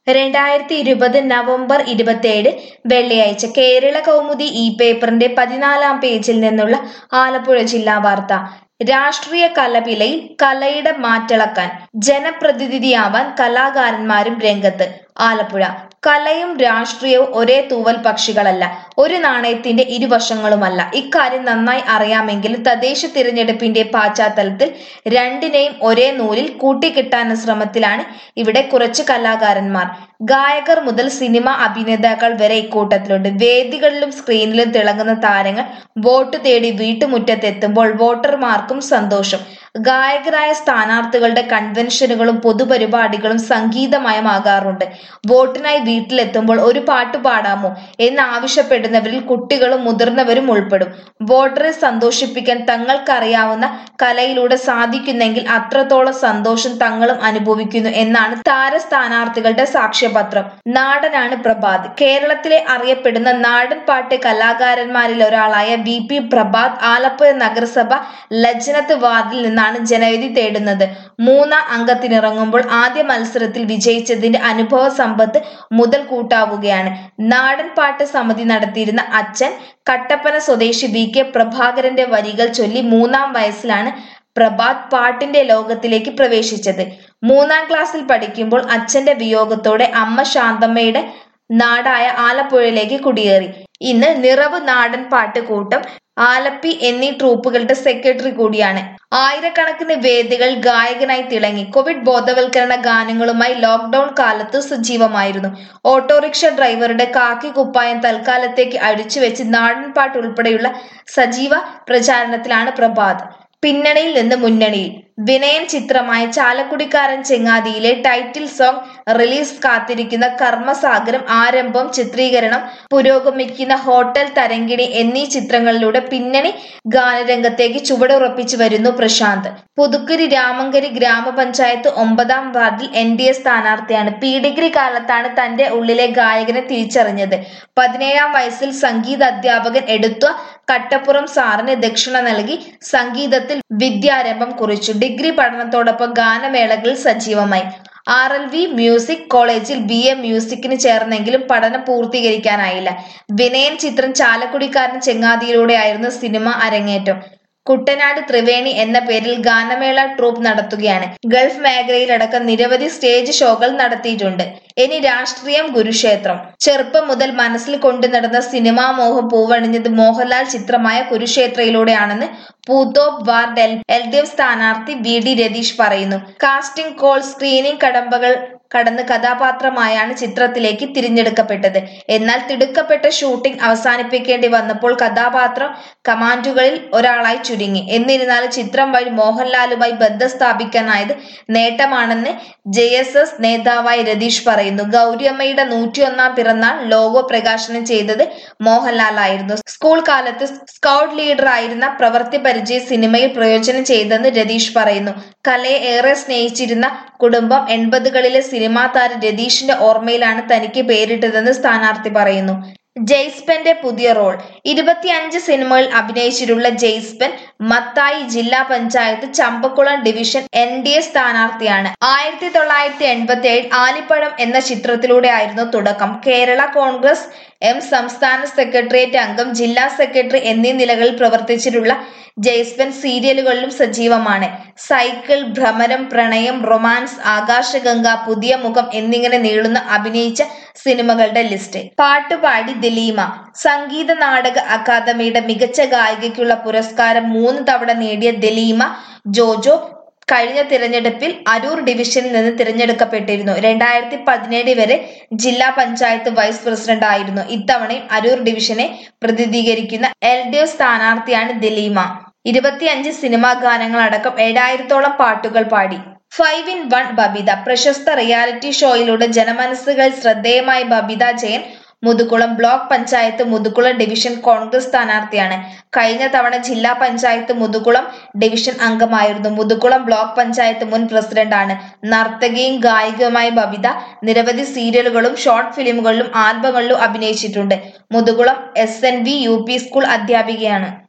രണ്ടായിരത്തി ഇരുപത് നവംബർ ഇരുപത്തിയേഴ് വെള്ളിയാഴ്ച കേരള കൗമുദി ഈ പേപ്പറിന്റെ പതിനാലാം പേജിൽ നിന്നുള്ള ആലപ്പുഴ ജില്ലാ വാർത്ത രാഷ്ട്രീയ കലപിലയിൽ കലയുടെ മാറ്റിളക്കാൻ ജനപ്രതിനിധിയാവാൻ കലാകാരന്മാരും രംഗത്ത് ആലപ്പുഴ കലയും രാഷ്ട്രീയവും ഒരേ തൂവൽ പക്ഷികളല്ല ഒരു നാണയത്തിന്റെ ഇരുവശങ്ങളുമല്ല ഇക്കാര്യം നന്നായി അറിയാമെങ്കിലും തദ്ദേശ തിരഞ്ഞെടുപ്പിന്റെ പശ്ചാത്തലത്തിൽ രണ്ടിനെയും ഒരേ നൂലിൽ കൂട്ടിക്കിട്ടാൻ ശ്രമത്തിലാണ് ഇവിടെ കുറച്ച് കലാകാരന്മാർ ഗായകർ മുതൽ സിനിമ അഭിനേതാക്കൾ വരെ ഇക്കൂട്ടത്തിലുണ്ട് വേദികളിലും സ്ക്രീനിലും തിളങ്ങുന്ന താരങ്ങൾ വോട്ട് തേടി വീട്ടുമുറ്റത്തെത്തുമ്പോൾ വോട്ടർമാർക്കും സന്തോഷം ഗായകരായ സ്ഥാനാർത്ഥികളുടെ കൺവെൻഷനുകളും പൊതുപരിപാടികളും സംഗീതമയമാകാറുണ്ട് വോട്ടിനായി വീട്ടിലെത്തുമ്പോൾ ഒരു പാട്ട് പാടാമോ എന്ന് ആവശ്യപ്പെടുന്നവരിൽ കുട്ടികളും മുതിർന്നവരും ഉൾപ്പെടും വോട്ടറെ സന്തോഷിപ്പിക്കാൻ തങ്ങൾക്കറിയാവുന്ന കലയിലൂടെ സാധിക്കുന്നെങ്കിൽ അത്രത്തോളം സന്തോഷം തങ്ങളും അനുഭവിക്കുന്നു എന്നാണ് താര സ്ഥാനാർത്ഥികളുടെ സാക്ഷ്യപത്രം നാടനാണ് പ്രഭാത് കേരളത്തിലെ അറിയപ്പെടുന്ന നാടൻ പാട്ട് കലാകാരന്മാരിൽ ഒരാളായ വി പി പ്രഭാത് ആലപ്പുഴ നഗരസഭ ലജ്നത്ത് വാർഡിൽ നിന്നാണ് ജനവിധി തേടുന്നത് മൂന്നാം അംഗത്തിനിറങ്ങുമ്പോൾ ആദ്യ മത്സരത്തിൽ വിജയിച്ചതിന്റെ അനുഭവ സമ്പത്ത് മുതൽ കൂട്ടാവുകയാണ് നാടൻ പാട്ട് സമിതി നടത്തിയിരുന്ന അച്ഛൻ കട്ടപ്പന സ്വദേശി വി കെ പ്രഭാകരന്റെ വരികൾ ചൊല്ലി മൂന്നാം വയസ്സിലാണ് പ്രഭാത് പാട്ടിന്റെ ലോകത്തിലേക്ക് പ്രവേശിച്ചത് മൂന്നാം ക്ലാസ്സിൽ പഠിക്കുമ്പോൾ അച്ഛന്റെ വിയോഗത്തോടെ അമ്മ ശാന്തമ്മയുടെ നാടായ ആലപ്പുഴയിലേക്ക് കുടിയേറി ഇന്ന് നിറവ് നാടൻ പാട്ട് കൂട്ടം ആലപ്പി എന്നീ ട്രൂപ്പുകളുടെ സെക്രട്ടറി കൂടിയാണ് ആയിരക്കണക്കിന് വേദികൾ ഗായകനായി തിളങ്ങി കോവിഡ് ബോധവൽക്കരണ ഗാനങ്ങളുമായി ലോക്ക്ഡൌൺ കാലത്ത് സജീവമായിരുന്നു ഓട്ടോറിക്ഷ ഡ്രൈവറുടെ കാക്കി കുപ്പായം തൽക്കാലത്തേക്ക് അഴിച്ചുവെച്ച് നാടൻ പാട്ട് ഉൾപ്പെടെയുള്ള സജീവ പ്രചാരണത്തിലാണ് പ്രഭാത് പിന്നണിയിൽ നിന്ന് മുന്നണിയിൽ വിനയൻ ചിത്രമായ ചാലക്കുടിക്കാരൻ ചെങ്ങാതിയിലെ ടൈറ്റിൽ സോങ് റിലീസ് കാത്തിരിക്കുന്ന കർമ്മസാഗരം ആരംഭം ചിത്രീകരണം പുരോഗമിക്കുന്ന ഹോട്ടൽ തരങ്കിണി എന്നീ ചിത്രങ്ങളിലൂടെ പിന്നണി ഗാനരംഗത്തേക്ക് ചുവടുറപ്പിച്ചു വരുന്നു പ്രശാന്ത് പുതുക്കുരി രാമങ്കരി ഗ്രാമപഞ്ചായത്ത് ഒമ്പതാം വാർഡിൽ എൻ ഡി എ സ്ഥാനാർത്ഥിയാണ് പി ഡിഗ്രി കാലത്താണ് തന്റെ ഉള്ളിലെ ഗായകനെ തിരിച്ചറിഞ്ഞത് പതിനേഴാം വയസ്സിൽ സംഗീത അധ്യാപകൻ എടുത്ത കട്ടപ്പുറം സാറിന് ദക്ഷിണ നൽകി സംഗീതത്തിൽ വിദ്യാരംഭം കുറിച്ചു ഡിഗ്രി പഠനത്തോടൊപ്പം ഗാനമേളകളിൽ സജീവമായി ആർ എൽ വി മ്യൂസിക് കോളേജിൽ ബി എ മ്യൂസിക്കിന് ചേർന്നെങ്കിലും പഠനം പൂർത്തീകരിക്കാനായില്ല വിനയൻ ചിത്രം ചാലക്കുടിക്കാരൻ ചെങ്ങാതിയിലൂടെയായിരുന്നു സിനിമ അരങ്ങേറ്റം കുട്ടനാട് ത്രിവേണി എന്ന പേരിൽ ഗാനമേള ട്രൂപ്പ് നടത്തുകയാണ് ഗൾഫ് മേഖലയിലടക്കം നിരവധി സ്റ്റേജ് ഷോകൾ നടത്തിയിട്ടുണ്ട് ഇനി രാഷ്ട്രീയം കുരുക്ഷേത്രം ചെറുപ്പം മുതൽ മനസ്സിൽ കൊണ്ടു നടന്ന സിനിമാ മോഹം പൂവണിഞ്ഞത് മോഹൻലാൽ ചിത്രമായ കുരുക്ഷേത്രയിലൂടെയാണെന്ന് Poothoppu ward L L D F സ്ഥാനാർത്ഥി വി ഡി രതീഷ് പറയുന്നു കാസ്റ്റിംഗ് കോൾ സ്ക്രീനിംഗ് കടമ്പകൾ കടന്ന് കഥാപാത്രമായാണ് ചിത്രത്തിലേക്ക് തിരഞ്ഞെടുക്കപ്പെട്ടത് എന്നാൽ തിടുക്കപ്പെട്ട ഷൂട്ടിംഗ് അവസാനിപ്പിക്കേണ്ടി വന്നപ്പോൾ കഥാപാത്രം കമാൻഡുകളിൽ ഒരാളായി ചുരുങ്ങി എന്നിരുന്നാലും ചിത്രം വഴി മോഹൻലാലുമായി ബന്ധം സ്ഥാപിക്കാനായത് നേട്ടമാണെന്ന് ജെ എസ് എസ് നേതാവായി രതീഷ് പറയുന്നു ഗൗരിയമ്മയുടെ നൂറ്റിയൊന്നാം പിറന്നാൾ ലോഗോ പ്രകാശനം ചെയ്തത് മോഹൻലാലായിരുന്നു സ്കൂൾ കാലത്ത് സ്കൗട്ട് ലീഡർ ആയിരുന്ന പ്രവൃത്തി പരിചയ സിനിമയിൽ പ്രയോജനം ചെയ്തെന്ന് രതീഷ് പറയുന്നു കലയെ ഏറെ സ്നേഹിച്ചിരുന്ന കുടുംബം എൺപതുകളിലെ സിനിമാ താരം രതീഷിന്റെ ഓർമ്മയിലാണ് തനിക്ക് പേരിട്ടതെന്ന് സ്ഥാനാർത്ഥി പറയുന്നു ജെയ്സ്പെന്റെ പുതിയ റോൾ ഇരുപത്തിയഞ്ച് സിനിമകളിൽ അഭിനയിച്ചിട്ടുള്ള ജെയ്സ്പെൻ മത്തായി ജില്ലാ panchayat Champakulam division N D A സ്ഥാനാർത്ഥിയാണ് ആയിരത്തി തൊള്ളായിരത്തി എൺപത്തി ഏഴ് ആലിപ്പഴം എന്ന ചിത്രത്തിലൂടെ ആയിരുന്നു തുടക്കം കേരള കോൺഗ്രസ് എം സംസ്ഥാന സെക്രട്ടേറിയറ്റ് അംഗം ജില്ലാ സെക്രട്ടറി എന്നീ നിലകളിൽ പ്രവർത്തിച്ചിട്ടുള്ള ജയ്സ്പൻ സീരിയലുകളിലും സജീവമാണ് സൈക്കിൾ ഭ്രമരം പ്രണയം റൊമാൻസ് ആകാശഗംഗ പുതിയ മുഖം എന്നിങ്ങനെ നീളുന്ന അഭിനയിച്ച സിനിമകളുടെ ലിസ്റ്റ് പാട്ടുപാടി ദിലീമ സംഗീത നാടക അക്കാദമിയുടെ മികച്ച ഗായികയ്ക്കുള്ള പുരസ്കാരം മൂന്ന് തവണ നേടിയ ദിലീമ ജോജോ കഴിഞ്ഞ തിരഞ്ഞെടുപ്പിൽ അരൂർ ഡിവിഷനിൽ നിന്ന് തിരഞ്ഞെടുക്കപ്പെട്ടിരുന്നു രണ്ടായിരത്തി പതിനേഴ് വരെ ജില്ലാ പഞ്ചായത്ത് വൈസ് പ്രസിഡന്റ് ആയിരുന്നു ഇത്തവണയും അരൂർ ഡിവിഷനെ പ്രതിനിധീകരിക്കുന്ന എൽ ഡി എഫ് സ്ഥാനാർത്ഥിയാണ് ദിലീമ ഇരുപത്തിയഞ്ച് സിനിമാ ഗാനങ്ങളടക്കം ഏഴായിരത്തോളം പാട്ടുകൾ പാടി ഫൈവ് ഇൻ വൺ ബബിത പ്രശസ്ത റിയാലിറ്റി ഷോയിലൂടെ ജനമനസ്സുകളിൽ ശ്രദ്ധേയമായ ബബിത ജയൻ മുതുകുളം ബ്ലോക്ക് പഞ്ചായത്ത് മുതുകുളം ഡിവിഷൻ കോൺഗ്രസ് സ്ഥാനാർത്ഥിയാണ് കഴിഞ്ഞ തവണ ജില്ലാ പഞ്ചായത്ത് മുതുകുളം ഡിവിഷൻ അംഗമായിരുന്നു മുതുകുളം ബ്ലോക്ക് പഞ്ചായത്ത് മുൻ പ്രസിഡന്റാണ് നർത്തകിയും ഗായികയുമായ ബബിത നിരവധി സീരിയലുകളും ഷോർട്ട് ഫിലിമുകളിലും ആൽബങ്ങളിലും അഭിനയിച്ചിട്ടുണ്ട് Muthukulam S N V U P school അധ്യാപികയാണ്